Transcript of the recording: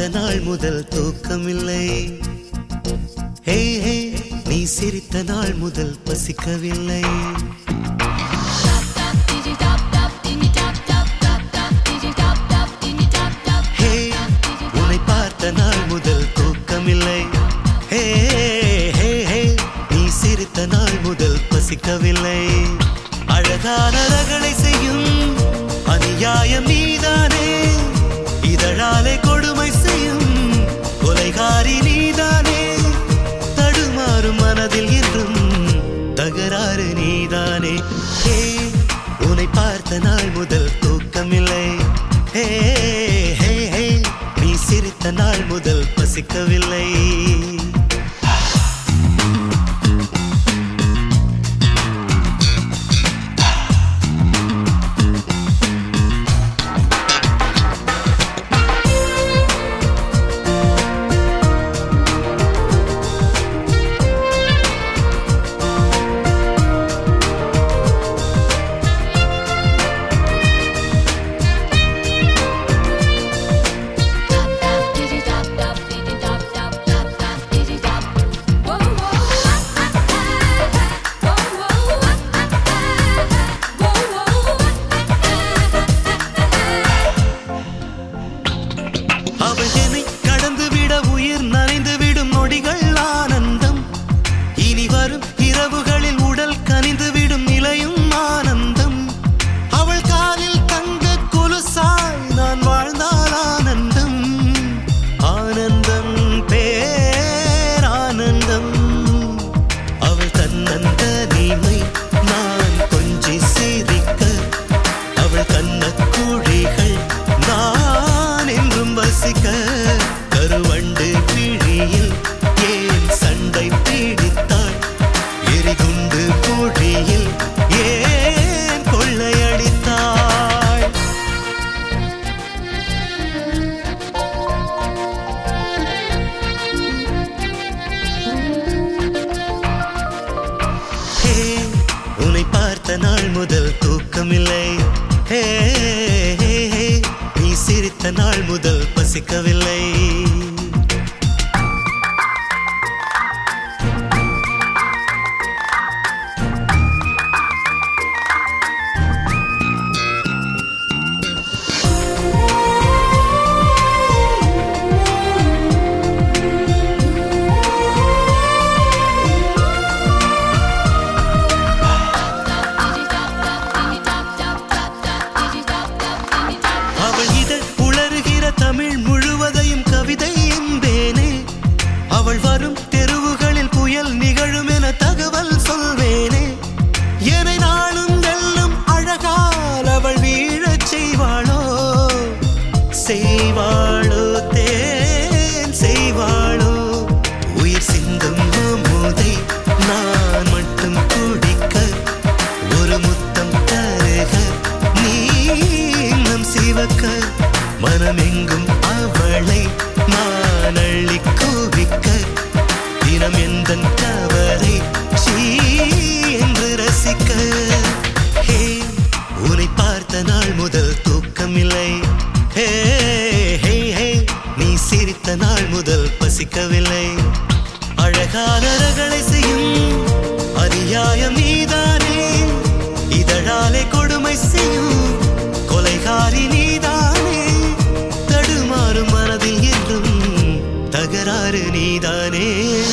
பார்த்த நாள் முதல் தூக்கமில்லை ஹே ஹே நீ சிரித்த நாள் முதல் பசிக்கவில்லை ஹே உன்னை பார்த்த நாள் முதல் தூக்கமில்லை ஹே ஹே ஹே நீ சிரித்த நாள் முதல் பசிக்கவில்லை அழகான ரகளை செய்யும் அநியாயம் நீதானே இதழாலே கொடுமை செய்யும் கொலைகாரி நீதானே தடுமாறும் மனதில் என்றும் தகராறு நீதானே ஹே உன்னை பார்த்த நாள் முதல் தூக்கமில்லை ஹே ஹே ஹே நீ சிரித்த நாள் முதல் பசிக்கவில்லை அவள் என்னை கடந்து விட உயிர் நனைந்து விடும் நொடிகள் ஆனந்தம் இனி வரும் இரவுகளில் உடல் கனிந்து விடும் நிலையும் ஆனந்தம் அவள் காலில் தங்க கொலுசாய் நான் வாழ்ந்தால் ஆனந்தம் ஆனந்தம் பேரானந்தம் அவள் தன்னந்த நீமை நான் கொஞ்சி சிரிக்க அவள் கண்ண குழிகள் நான் என்றும் வசிக்க கருவண்டு விழியில் ஏன் சண்டை பிடித்தாள் எரிகுண்டு குழியில் ஏன் கொள்ளையடித்தாள் ஹே உன்னை பார்த்த நாள் முதல் தூக்கமில்லை ஹே ஹே ஹே நீ சிரித்த நாள் முதல் பசிக்கவில்லை அவள் இதழ் உளறுகிற தமிழ் முழுவதையும் கவிதை என்பேனே அவள் வரும் தெருவுகளில் புயல் நிகழும் என தகவல் சொல்வேனே என்னை நாளும் வெல்லும் அழகால் அவள் வீழச் செய்வாளோ செய்வாளோ தேன் செய்வாளோ உயிர் சிந்தும் அமுதை நான் மட்டும் குடிக்க ஒரு முத்தம் தருக நீ இன்னும் சிவக்க மனமெங்கும் அவளை நான் அள்ளி குவிக்க தினம் எந்த தவறை சீ என்று ரசிக்க ஹே உன்னை பார்த்த நாள் முதல் தூக்கமில்லை ஹே ஹே ஹே நீ சிரித்த நாள் முதல் பசிக்கவில்லை அழகான ரகளை செய்யும் அநியாயம் நீதானே இதழாலே கொடுமை செய்யும் கொலைகாரி நீதானே தடுமாறும் மனதில் என்றும் தகராறு நீதானே